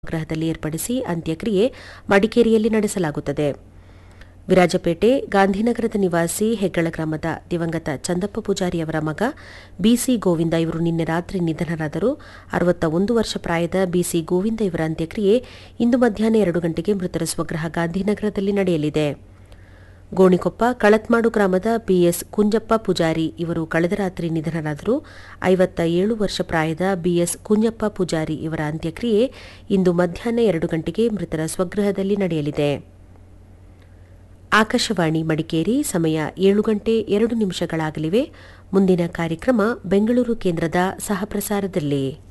ಗ್ರಹದಲ್ಲಿ ಏರ್ಪಡಿಸಿ ಅಂತ್ಯಕ್ರಿಯೆ ಮಡಿಕೇರಿಯಲ್ಲಿ ನಡೆಸಲಾಗುತ್ತದೆ ವಿರಾಜಪೇಟೆ ಗಾಂಧಿನಗರದ ನಿವಾಸಿ ಹೆಗ್ಗಳ ಗ್ರಾಮದ ದಿವಂಗತ ಚಂದಪ್ಪ ಪೂಜಾರಿ ಅವರ ಮಗ ಬಿಸಿ ಗೋವಿಂದ ಇವರು ನಿನ್ನೆ ರಾತ್ರಿ ನಿಧನರಾದರು ಅರವತ್ತ ಒಂದು ವರ್ಷ ಪ್ರಾಯದ ಬಿಸಿ ಗೋವಿಂದ ಇವರ ಅಂತ್ಯಕ್ರಿಯೆ ಇಂದು ಮಧ್ಯಾಹ್ನ ಎರಡು ಗಂಟೆಗೆ ಮೃತರ ಸ್ವಗ್ರಹ ಗಾಂಧಿನಗರದಲ್ಲಿ ನಡೆಯಲಿದೆ ಗೋಣಿಕೊಪ್ಪ ಕಳತ್ಮಾಡು ಗ್ರಾಮದ ಬಿಎಸ್ ಕುಂಜಪ್ಪ ಪೂಜಾರಿ ಇವರು ಕಳೆದ ರಾತ್ರಿ ನಿಧನರಾದರು ಐವತ್ತ ಏಳು ವರ್ಷ ಪ್ರಾಯದ ಬಿಎಸ್ ಕುಂಜಪ್ಪ ಪೂಜಾರಿ ಇವರ ಅಂತ್ಯಕ್ರಿಯೆ ಇಂದು ಮಧ್ಯಾಹ್ನ ಎರಡು ಗಂಟೆಗೆ ಮೃತರ ಸ್ವಗೃಹದಲ್ಲಿ ನಡೆಯಲಿದೆ ಆಕಾಶವಾಣಿ ಮಡಿಕೇರಿ ಸಮಯ ಏಳು ಗಂಟೆ ಎರಡು ನಿಮಿಷಗಳಾಗಲಿವೆ ಮುಂದಿನ ಕಾರ್ಯಕ್ರಮ ಬೆಂಗಳೂರು ಕೇಂದ್ರದ ಸಹಪ್ರಸಾರದಲ್ಲಿ